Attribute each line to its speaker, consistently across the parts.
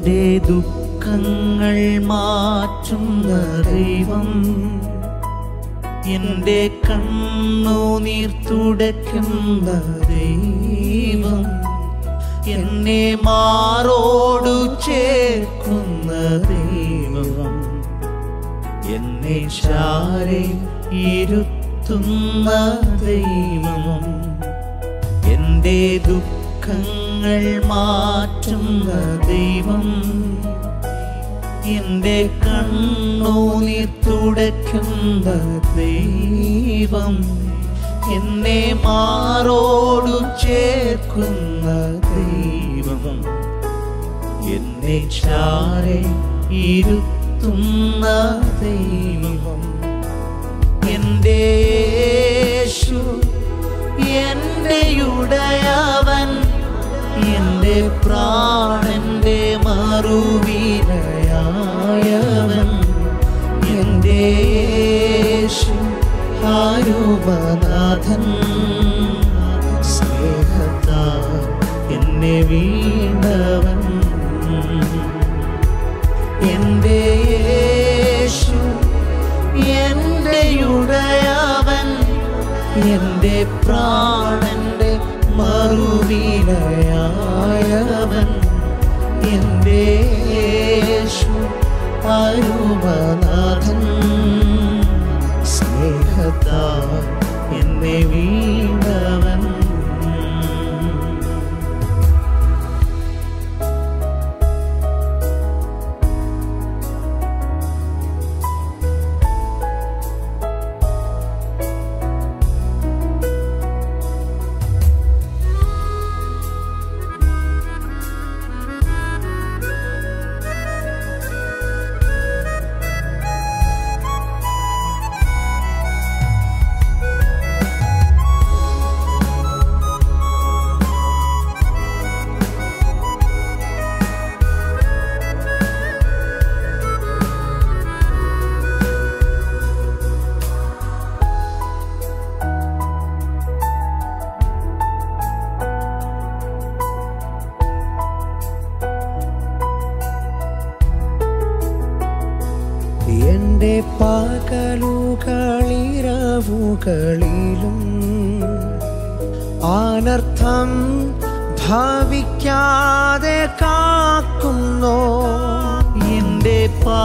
Speaker 1: എൻ്റെ ദുഃഖങ്ങൾ മാറ്റുന്ന ദൈവം എൻ്റെ കണ്ണുനീർ തുടയ്ക്കുന്ന ദൈവം എന്നെ മാറോടു ചേർക്കുന്ന ദൈവം എന്നെ ശാരെ ഇരുത്തുന്ന ദൈവം എൻ്റെ ദുഃഖങ്ങൾ മാറ്റുന്ന ദൈവം എൻ്റെ കണ്ണുനീർ തുടയ്ക്കുന്ന ദൈവം എന്നെ മാറോടു ചേർക്കുന്ന ദൈവം എന്നെ ചാരെ ഇരുത്തുന്ന ദൈവം എൻ്റെ യേശു എൻ്റെ ഉടയവൻ എൻ്റെ പ്രാണന്റെ മറുവിലയായവൻ എൻ്റെ യേശു ആരൂപനാഥൻ സ്നേഹത്താൽ എന്നെ വീണവൻ എൻ്റെ യേശു എൻ്റെ ഉടയവൻ എൻ്റെ പ്രാണന്റെ മറുവിലയായവൻ എൻ്റെ യേശു അരുമനാഥൻ സ്നേഹത്താൽ എന്നെ വീണവൻ
Speaker 2: എന്റെ പകലുകളിരവുകളിലും അനർത്ഥം ഭവിക്കാതെ കാക്കുന്നോ
Speaker 1: എന്റെ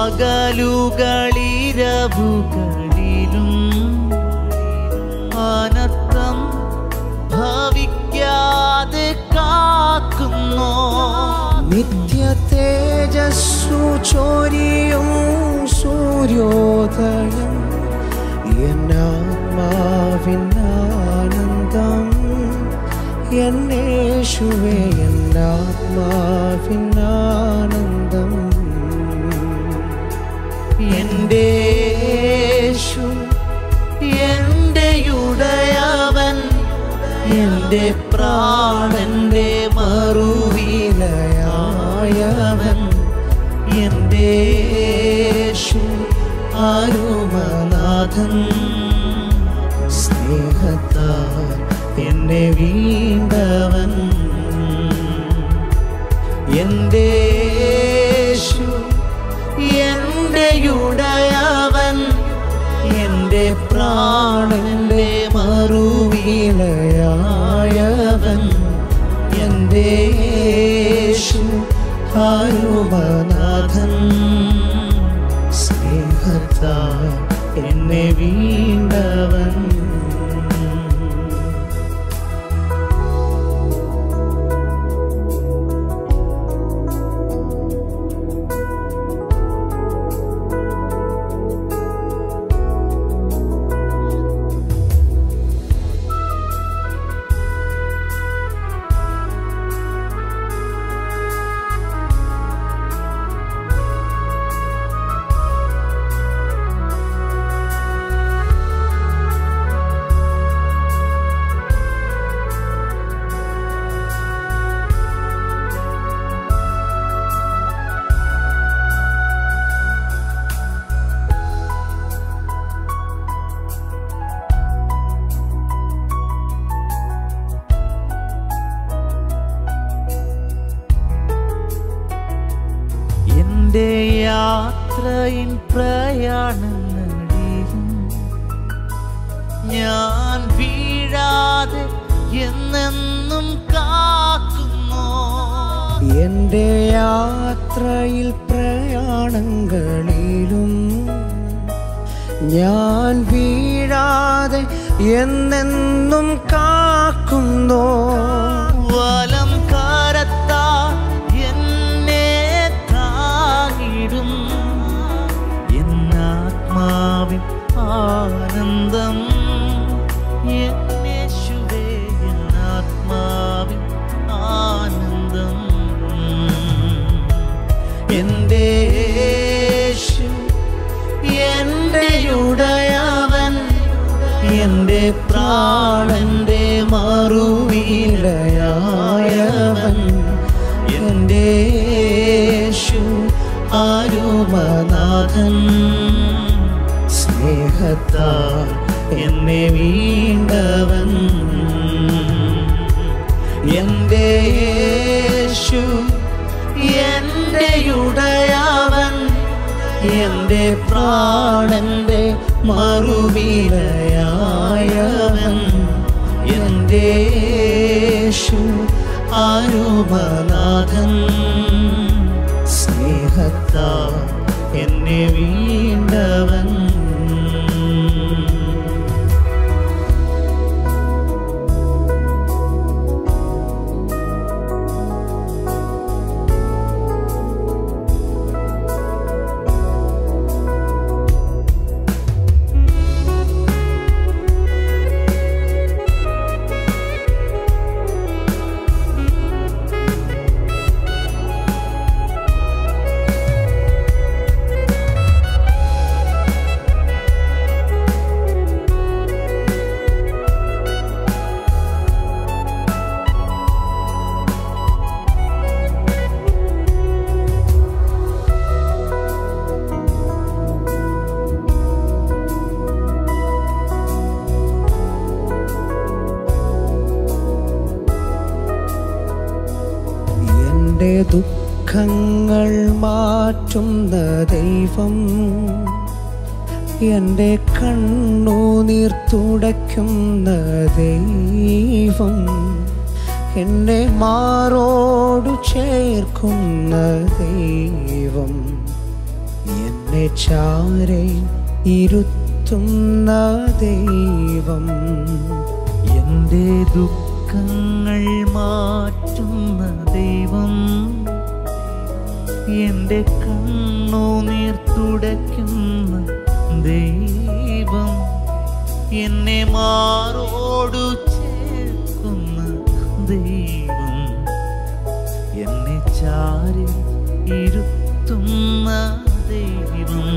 Speaker 1: പകലുകളിരവുകളിലും അനർത്ഥം ഭവിക്കാതെ കാക്കുന്നോ
Speaker 2: നിത്യ തേജസ്സു ചോരിയും സൂര്യോദയം എന്നാത്മാവിനാനന്ദം എന്നേശുവേ എന്നാത്മാവിനാനന്ദം
Speaker 1: എന്റെ യേശു എന്റെ ഉടയവൻ എന്റെ പ്രാണന്റെ മറുവിലയായവൻ എന്റെ യേശു അരുമനാഥൻ സ്നേഹത്താൽ എന്നെ വീണ്ടവൻ എന്റെ യേശു എന്റെ ഉടയവൻ എന്റെ പ്രാണന്റെ മറുവിലയായവൻ എന്റെ യേശു ഹരുമനാഥൻ സ്നേഹത്താൽ എന്നെ വീണ്ടവൻ എൻ്റെ യാത്രയിൻ പ്രയാണങ്ങളിലും ഞാൻ വീഴാതെ എന്നെന്നും കാക്കുന്നു
Speaker 2: എൻ്റെ യാത്രയിൽ പ്രയാണങ്ങളിലും ഞാൻ വീഴാതെ എന്നെന്നും കാക്കുന്നു
Speaker 1: വലം കരത്താ എന്നെ താങ്ങിടും എന്നാത്മാവിൻ ആനന്ദം എന്നേശുവേ എന്നാത്മാവിൻ ആനന്ദം എൻ്റെ യേശു എൻ്റെ ഉടയവൻ എൻ്റെ പ്രാണന്റെ മറുവിലയായവൻ എൻ്റെ യേശു ആരുമനാഥൻ സ്നേഹത്താൽ എന്നെ വീണ്ടവൻ എൻ്റെ യേശു എൻ്റെ ഉടയവൻ എൻ്റെ പ്രാണന്റെ മറുവിലയായവൻ എൻ്റെ യേശു ആരുമനാഥൻ സ്നേഹത്താ എന്നെ വീണ്ടവൻ
Speaker 2: എൻ്റെ ദുഃഖങ്ങൾ മാറ്റുന്ന ദൈവം എൻ്റെ കണ്ണുനീർ തുടയ്ക്കുന്ന ദൈവം എന്നെ മാറോടു ചേർക്കുന്ന ദൈവം എന്നെ ചാരെ ഇരുത്തുന്ന ദൈവം
Speaker 1: എൻ്റെ ദുഃഖങ്ങൾ മാറ്റുന്ന ദൈവം എൻ്റെ കണ്ണുനീർ തുടയ്ക്കുന്ന ദൈവം എന്നെ മാറോടു ചേർക്കുന്ന ദൈവം എന്നെ ചാരി ഇരുത്തുന്ന ദൈവം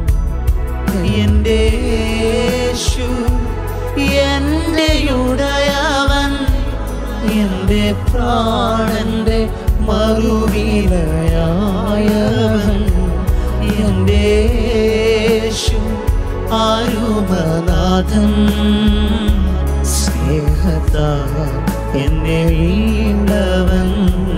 Speaker 1: എൻ്റെ യേശു എൻ്റെ ഉടയവൻ എൻ്റെ പ്രാണന്റെ മറുവിലയായവൻ എൻ്റെ യേശു ആരുമനാഥൻ സ്നേഹത്താ എന്നെ വീണ്ടവൻ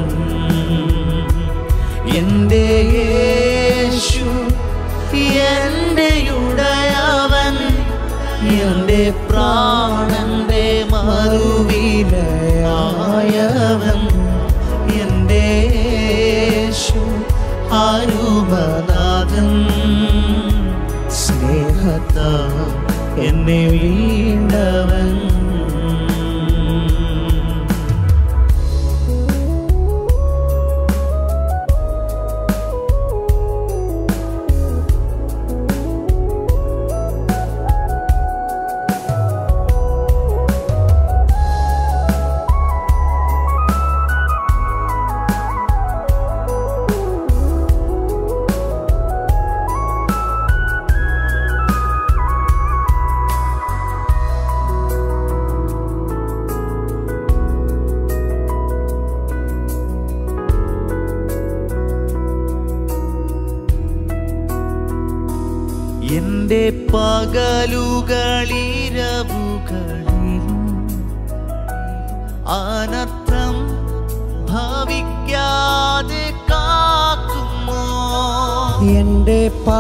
Speaker 1: എൻ്റെ യേശു എൻ്റെ ഉടയവൻ എൻ്റെ പ്രാണന്റെ മറുവിലയായവൻ എൻ്റെ യേശു ആരുമനാഥൻ സ്നേഹത്താ എന്നെ വീണ്ടവൻ എന്റെ പകലുകളിരവുകളിലും അനർത്ഥം ഭവിക്കാതെ കാക്കുമോ
Speaker 2: എൻ്റെ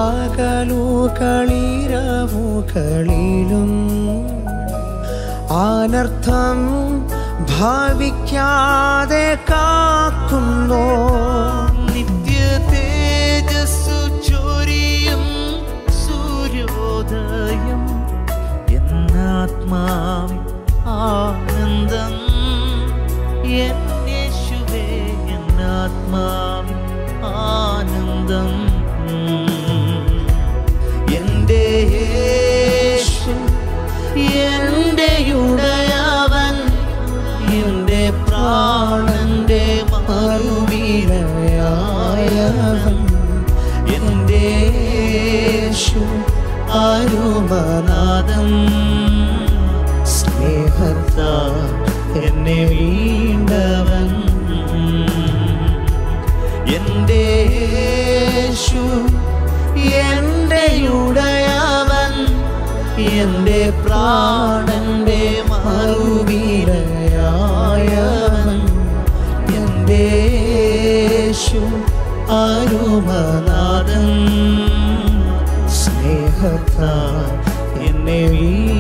Speaker 2: പകലുകളിരവുകളിലും അനർത്ഥം ഭാവിക്കാതെ കാക്കുന്നോ
Speaker 1: നിത്യ തേജസ്സു ചൊരിയും സൂര്യോദയം എന്നാത്മാവിൻ ആനന്ദം എൻ യേശുവേ എന്നാത്മാവിൻ ആനന്ദം എൻ്റെ യേശു എൻ്റെ ഉടയവൻ എൻ്റെ പ്രാണന്റെ മറുവിലയായവൻ എൻ്റെ യേശു അരുമനാഥം സ്നേഹത്താ എന്നെ വീണ്ടവൻ എൻ്റെ യേശു എൻ്റെ ഉടയവൻ എൻ്റെ പ്രാണന്റെ മറുവിലയായവൻ എൻ്റെ യേശു അരുമനാഥൻ സ്നേഹത്താ എന്നെ വീ